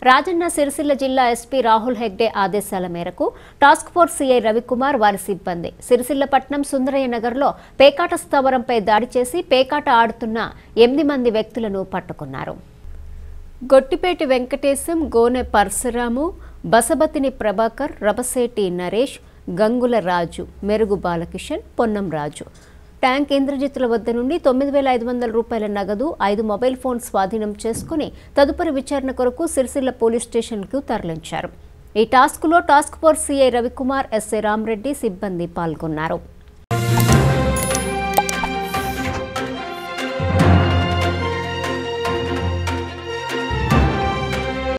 రాజన్న సిరిసిల్ల జిల్లా ఎస్పీ రాహుల్ హెగ్డే ఆదేశాల మేరకు టాస్క్ ఫోర్స్ సీఐ రవికుమార్ వారి సిబ్బంది సిరిసిల్లపట్నం సుందరయ్య నగర్లో పేకాట స్థావరంపై దాడి చేసి పేకాట ఆడుతున్న ఎనిమిది మంది వ్యక్తులను పట్టుకున్నారు గొట్టిపేటి వెంకటేశం గోనె పరశురాము బసబతిని ప్రభాకర్ రబసేటి నరేష్ గంగుల రాజు మెరుగు బాలకిషన్ పొన్నం రాజు ట్యాంక్ ఇంద్రజిత్తుల వద్ద నుండి తొమ్మిది వేల ఐదు వందల రూపాయల నగదు ఐదు మొబైల్ ఫోన్ స్వాధీనం చేసుకుని తదుపరి విచారణ కొరకు సిరిసిల్ల పోలీస్ స్టేషన్కు తరలించారు ఈ టాస్క్లో task force CI Ravikumar SA Ramareddy సిబ్బంది పాల్గొన్నారు